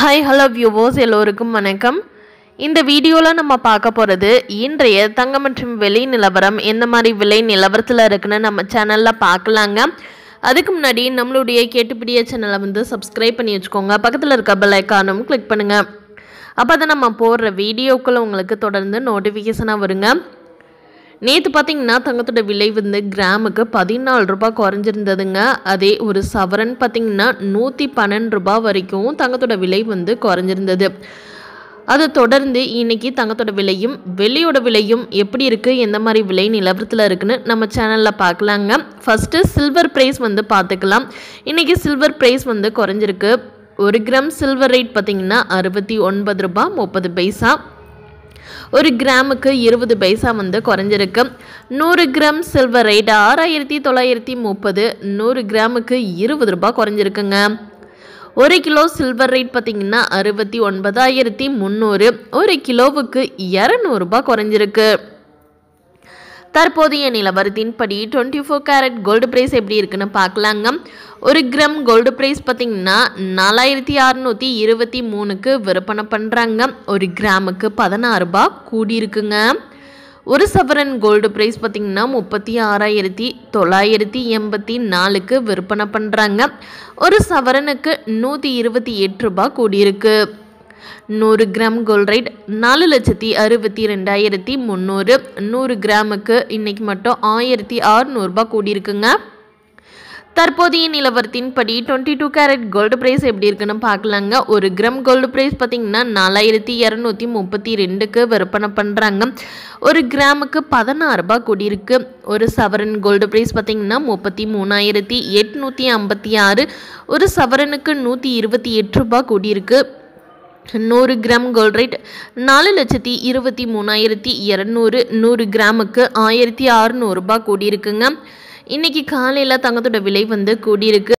hi hello வியூவோஸ் எல்லோருக்கும் வணக்கம் இந்த வீடியோவில் நம்ம பார்க்க போகிறது இன்றைய தங்கம் மற்றும் விலை நிலவரம் எந்த மாதிரி விலை நிலவரத்தில் இருக்குன்னு நம்ம சேனலில் பார்க்கலாங்க அதுக்கு முன்னாடி நம்மளுடைய கேட்டுப்பிடிய சேனலை வந்து சப்ஸ்கிரைப் பண்ணி வச்சுக்கோங்க பக்கத்தில் இருக்க பெல் ஐக்கானும் கிளிக் பண்ணுங்கள் அப்போ தான் நம்ம போடுற வீடியோக்கள் உங்களுக்கு தொடர்ந்து நோட்டிஃபிகேஷனாக வருங்க நேற்று பார்த்தீங்கன்னா தங்கத்தோட விலை வந்து கிராமுக்கு பதினாலு ரூபாய் குறைஞ்சிருந்ததுங்க அதே ஒரு சவரன் பார்த்தீங்கன்னா நூற்றி பன்னெண்டு ரூபாய் வரைக்கும் தங்கத்தோட விலை வந்து குறைஞ்சிருந்தது அதை தொடர்ந்து இன்னைக்கு தங்கத்தோட விலையும் வெள்ளியோட விலையும் எப்படி இருக்குது எந்த மாதிரி விலை நிலவரத்தில் இருக்குன்னு நம்ம சேனலில் பார்க்கலாங்க ஃபஸ்ட்டு சில்வர் ப்ரைஸ் வந்து பார்த்துக்கலாம் இன்றைக்கி சில்வர் ப்ரைஸ் வந்து குறைஞ்சிருக்கு ஒரு கிராம் சில்வர் ரேட் பார்த்தீங்கன்னா அறுபத்தி ஒன்பது ரூபாய் முப்பது பைசா ஒரு கிராமுக்கு இருபது பைசா வந்து குறைஞ்சிருக்கு நூறு கிராம் சில்வர் ரேட் ஆறாயிரத்தி தொள்ளாயிரத்தி முப்பது நூறு கிராமுக்கு இருபது ரூபாய் குறைஞ்சிருக்குங்க ஒரு கிலோ சில்வர் ரேட் பார்த்தீங்கன்னா அறுபத்தி ஒன்பதாயிரத்தி முந்நூறு ஒரு கிலோவுக்கு இரநூறுபா குறைஞ்சிருக்கு தற்போதைய நிலவரத்தின்படி twenty four carat gold price எப்படி இருக்குன்னு பார்க்கலாங்க ஒரு கிராம் கோல்டு ப்ரைஸ் பார்த்தீங்கன்னா நாலாயிரத்தி அறநூற்றி இருபத்தி மூணுக்கு விற்பனை பண்ணுறாங்க ஒரு கிராமுக்கு பதினாறு ரூபாய் கூடியிருக்குங்க ஒரு சவரன் கோல்டு ப்ரைஸ் பார்த்தீங்கன்னா முப்பத்தி ஆறாயிரத்தி தொள்ளாயிரத்தி எண்பத்தி நாலுக்கு விற்பனை பண்ணுறாங்க ஒரு சவரனுக்கு நூற்றி இருபத்தி எட்டு ரூபாய் கூடியிருக்கு நூறு கிராம் கோல்ட் ரேட் நாலு லட்சத்தி அறுபத்தி ரெண்டாயிரத்தி முந்நூறு நூறு கிராமுக்கு இன்னைக்கு மட்டும் ஆயிரத்தி அறுநூறுபா கூடியிருக்குங்க தற்போதைய நிலவரத்தின்படி twenty two carat gold price எப்படி இருக்குன்னு பார்க்கலாங்க ஒரு கிராம் கோல்டு ப்ரைஸ் பார்த்தீங்கன்னா நாலாயிரத்தி இரநூத்தி முப்பத்தி ரெண்டுக்கு விற்பனை பண்ணுறாங்க ஒரு கிராமுக்கு பதினாறு ரூபாய் கூடியிருக்கு ஒரு சவரன் கோல்டு ப்ரைஸ் பார்த்தீங்கன்னா முப்பத்தி மூணாயிரத்தி எட்நூற்றி ஐம்பத்தி ஆறு ஒரு சவரனுக்கு நூற்றி இருபத்தி எட்டு ரூபாய் கூடியிருக்கு நூறு கிராம் கோல்ட் ரேட் நாலு லட்சத்தி இருபத்தி மூணாயிரத்தி இரநூறு நூறு கிராமுக்கு ஆயிரத்தி அறுநூறுபா கூடியிருக்குங்க இன்றைக்கி காலையில் தங்கத்தோட விலை வந்து கூடியிருக்கு